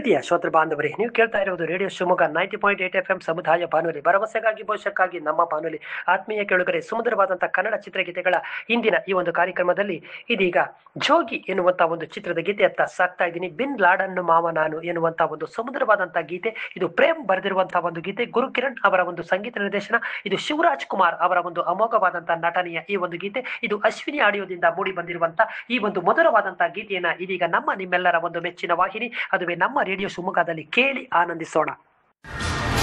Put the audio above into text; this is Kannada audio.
ಪ್ರೀತಿಯ ಶ್ರೋತೃ ಬಾಂಧವರೇ ನೀವು ಕೇಳ್ತಾ ಇರುವುದು radio Shivamogga ninety point eight F M ಸಮುದಾಯ ಬಾನುಲಿ ಭರವಸೆಗಾಗಿ ಭವಿಷ್ಯಕ್ಕಾಗಿ ನಮ್ಮ ಬಾನುಲಿ ಆತ್ಮೀಯ ಕೇಳುಗರೆ ಸುಮಧುರವಾದಂತಹ ಕನ್ನಡ ಚಿತ್ರಗೀತೆಗಳ ಇಂದಿನ ಈ ಒಂದು ಕಾರ್ಯಕ್ರಮದಲ್ಲಿ ಇದೀಗ ಜೋಗಿ ಎನ್ನುವಂತ ಒಂದು ಚಿತ್ರದ ಗೀತೆಯತ್ತ ಸಾಕ್ತಾ ಇದ್ದೀನಿ ಬಿನ್ ಲಾಡನ್ನು ಮಾವ ನಾನು ಎನ್ನುವಂತ ಒಂದು ಸುಮಧುರವಾದಂತಹ ಗೀತೆ ಇದು ಪ್ರೇಮ್ ಬರೆದಿರುವಂತಹ ಒಂದು ಗೀತೆ ಗುರು ಕಿರಣ್ ಅವರ ಒಂದು ಸಂಗೀತ ನಿರ್ದೇಶನ ಇದು ಶಿವರಾಜ್ ಕುಮಾರ್ ಅವರ ಒಂದು ಅಮೋಘವಾದಂತಹ ನಟನೆಯ ಈ ಒಂದು ಗೀತೆ ಇದು ಅಶ್ವಿನಿ ಆಡಿಯೋದಿಂದ ಮೂಡಿ ಬಂದಿರುವಂತಹ ಈ ಒಂದು ಮಧುರವಾದಂತಹ ಗೀತೆಯನ್ನ ಇದೀಗ ನಮ್ಮ ನಿಮ್ಮೆಲ್ಲರ ಒಂದು ಮೆಚ್ಚಿನ ವಾಹಿನಿ ಅದುವೇ ನಮ್ಮ ರೇಡಿಯೋ ಶಿವಮೊಗ್ಗದಲ್ಲಿ ಕೇಳಿ ಆನಂದಿಸೋಣ